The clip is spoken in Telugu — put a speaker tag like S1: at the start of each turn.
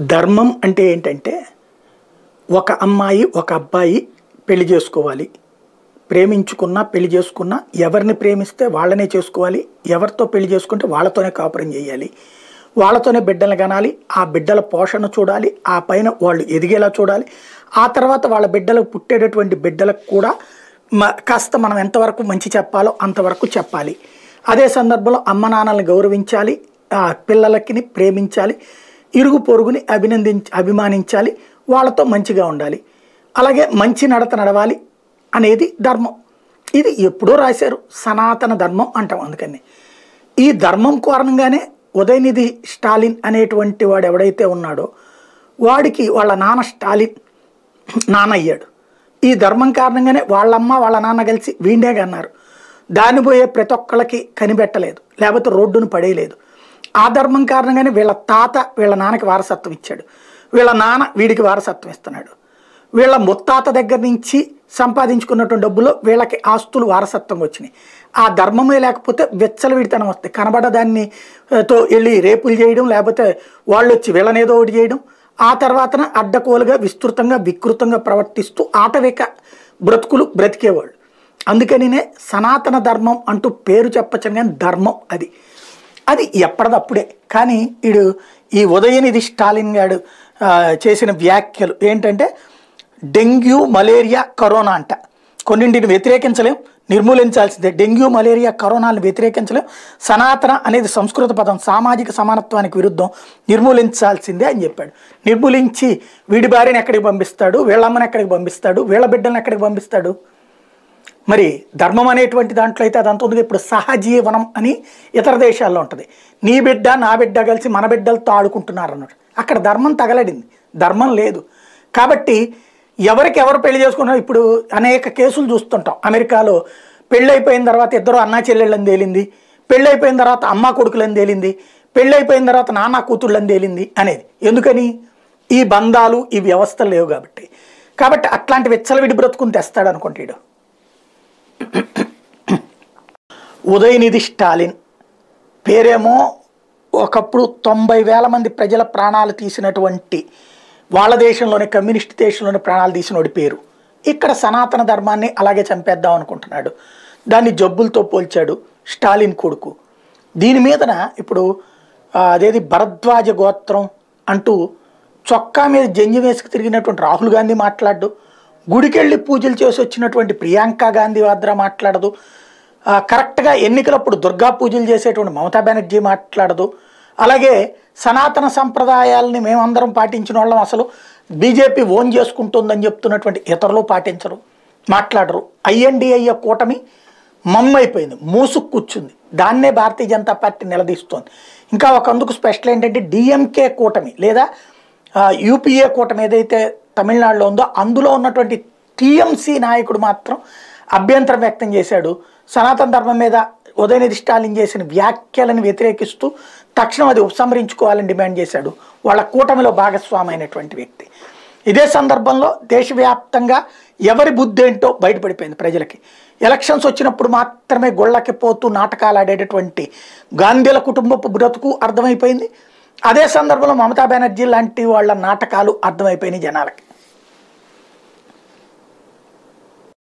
S1: ధర్మం అంటే ఏంటంటే ఒక అమ్మాయి ఒక అబ్బాయి పెళ్లి చేసుకోవాలి ప్రేమించుకున్నా పెళ్లి చేసుకున్నా ఎవరిని ప్రేమిస్తే వాళ్ళనే చేసుకోవాలి ఎవరితో పెళ్లి చేసుకుంటే వాళ్ళతోనే కాపురం చేయాలి వాళ్ళతోనే బిడ్డలు కనాలి ఆ బిడ్డల పోషణ చూడాలి ఆ పైన వాళ్ళు ఎదిగేలా చూడాలి ఆ తర్వాత వాళ్ళ బిడ్డలకు పుట్టేటటువంటి బిడ్డలకు కూడా మ కాస్త మనం ఎంతవరకు మంచి చెప్పాలో అంతవరకు చెప్పాలి అదే సందర్భంలో అమ్మ నాన్నల్ని గౌరవించాలి ఆ పిల్లలకి ప్రేమించాలి ఇరుగు పొరుగుని అభినందించ అభిమానించాలి వాళ్ళతో మంచిగా ఉండాలి అలాగే మంచి నడత నడవాలి అనేది ధర్మం ఇది ఎప్పుడో రాశారు సనాతన ధర్మం అంటాం అందుకని ఈ ధర్మం కారణంగానే ఉదయనిధి స్టాలిన్ అనేటువంటి వాడు ఎవడైతే ఉన్నాడో వాడికి వాళ్ళ నాన్న స్టాలిన్ నాన్న అయ్యాడు ఈ ధర్మం కారణంగానే వాళ్ళమ్మ వాళ్ళ నాన్న కలిసి వీండే అన్నారు దాన్ని పోయే ప్రతి ఒక్కళ్ళకి కనిపెట్టలేదు లేకపోతే రోడ్డును పడేయలేదు ఆ ధర్మం కారణంగానే వీళ్ళ తాత వీళ్ళ నాన్నకి వారసత్వం ఇచ్చాడు వీళ్ళ నాన్న వీడికి వారసత్వం ఇస్తున్నాడు వీళ్ళ ముత్తాత దగ్గర నుంచి సంపాదించుకున్నటువంటి డబ్బులో వీళ్ళకి ఆస్తులు వారసత్వం వచ్చినాయి ఆ ధర్మమే లేకపోతే విచ్చలవిడితనం వస్తాయి కనబడ దాన్ని ఆ, తో వెళ్ళి రేపులు చేయడం లేకపోతే వాళ్ళు వచ్చి వీళ్ళనేదో ఒకటి చేయడం ఆ తర్వాతన అడ్డకోలుగా విస్తృతంగా వికృతంగా ప్రవర్తిస్తూ ఆటవిక బ్రతుకులు బ్రతికేవాళ్ళు అందుకనినే సనాతన ధర్మం అంటూ పేరు చెప్పచ్చని కానీ ధర్మం అది అది ఎప్పటిదప్పుడే కానీ వీడు ఈ ఉదయనిధి స్టాలిన్ గారు ఆ, చేసిన వ్యాఖ్యలు ఏంటంటే డెంగ్యూ మలేరియా కరోనా అంట కొన్నింటిని వ్యతిరేకించలేం నిర్మూలించాల్సిందే డెంగ్యూ మలేరియా కరోనాలను వ్యతిరేకించలేం సనాతన అనేది సంస్కృత పదం సామాజిక సమానత్వానికి విరుద్ధం నిర్మూలించాల్సిందే అని చెప్పాడు నిర్మూలించి వీడి భార్యని ఎక్కడికి పంపిస్తాడు వీళ్ళమ్మని ఎక్కడికి పంపిస్తాడు వీళ్ళ బిడ్డలను ఎక్కడికి పంపిస్తాడు మరి ధర్మం అనేటువంటి దాంట్లో అయితే అదంతా ఉంది ఇప్పుడు సహజీవనం అని ఇతర దేశాల్లో ఉంటుంది నీ బిడ్డ నా బిడ్డ కలిసి మన బిడ్డలతో ఆడుకుంటున్నారు అన్నాడు అక్కడ ధర్మం తగలడింది ధర్మం లేదు కాబట్టి ఎవరికి ఎవరు పెళ్లి చేసుకున్నారు ఇప్పుడు అనేక కేసులు చూస్తుంటాం అమెరికాలో పెళ్ళి అయిపోయిన తర్వాత ఇద్దరు అన్నా చెల్లెళ్ళని తేలింది పెళ్ళి అయిపోయిన తర్వాత అమ్మ కొడుకులని తేలింది పెళ్ళి అయిపోయిన తర్వాత నాన్న కూతుళ్ళని తేలింది అనేది ఎందుకని ఈ బంధాలు ఈ వ్యవస్థలు లేవు కాబట్టి కాబట్టి అట్లాంటి విచ్చలవిడి బ్రతుకుని తెస్తాడు అనుకుంటాడు ఉదయనిధి స్టాలిన్ పేరేమో ఒకప్పుడు తొంభై వేల మంది ప్రజల ప్రాణాలు తీసినటువంటి వాళ్ళ దేశంలోనే కమ్యూనిస్ట్ దేశంలోనే ప్రాణాలు తీసినోడి పేరు ఇక్కడ సనాతన ధర్మాన్ని అలాగే చంపేద్దాం అనుకుంటున్నాడు దాన్ని జబ్బులతో పోల్చాడు స్టాలిన్ కొడుకు దీని మీదన ఇప్పుడు ఆ, అదేది భరద్వాజ గోత్రం అంటూ చొక్కా మీద జంజి వేసుకు తిరిగినటువంటి రాహుల్ గాంధీ మాట్లాడు గుడికెళ్ళి పూజలు చేసి వచ్చినటువంటి ప్రియాంక గాంధీ వాద్రా మాట్లాడదు ఆ, కరెక్ట్గా ఎన్నికలప్పుడు దుర్గా పూజలు చేసేటువంటి మమతా బెనర్జీ మాట్లాడదు అలాగే సనాతన సంప్రదాయాలని మేమందరం పాటించిన వాళ్ళం అసలు బీజేపీ ఓన్ చేసుకుంటుందని చెప్తున్నటువంటి ఇతరులు పాటించరు మాట్లాడరు ఐఎన్డిఐ కూటమి మమ్మైపోయింది మూసుకు కూర్చుంది దాన్నే భారతీయ జనతా పార్టీ నిలదీస్తోంది ఇంకా ఒక అందుకు స్పెషల్ ఏంటంటే డిఎంకే కూటమి లేదా ఆ, యూపీఏ కూటమి ఏదైతే తమిళనాడులో ఉందో అందులో ఉన్నటువంటి టీఎంసీ నాయకుడు మాత్రం అభ్యంతరం వ్యక్తం చేశాడు సనాతన ధర్మం మీద ఉదయనిధి స్టాలిన్ చేసిన వ్యాఖ్యలను వ్యతిరేకిస్తూ తక్షణం అది ఉపసంహరించుకోవాలని డిమాండ్ చేశాడు వాళ్ళ కూటమిలో భాగస్వామి అయినటువంటి వ్యక్తి ఇదే సందర్భంలో దేశవ్యాప్తంగా ఎవరి బుద్ధి ఏంటో బయటపడిపోయింది ప్రజలకి ఎలక్షన్స్ వచ్చినప్పుడు మాత్రమే గొళ్ళకి పోతూ నాటకాలు ఆడేటటువంటి గాంధీల కుటుంబపు బ్రతుకు అర్థమైపోయింది అదే సందర్భంలో మమతా బెనర్జీ లాంటి వాళ్ళ నాటకాలు అర్థమైపోయినాయి జనాలకి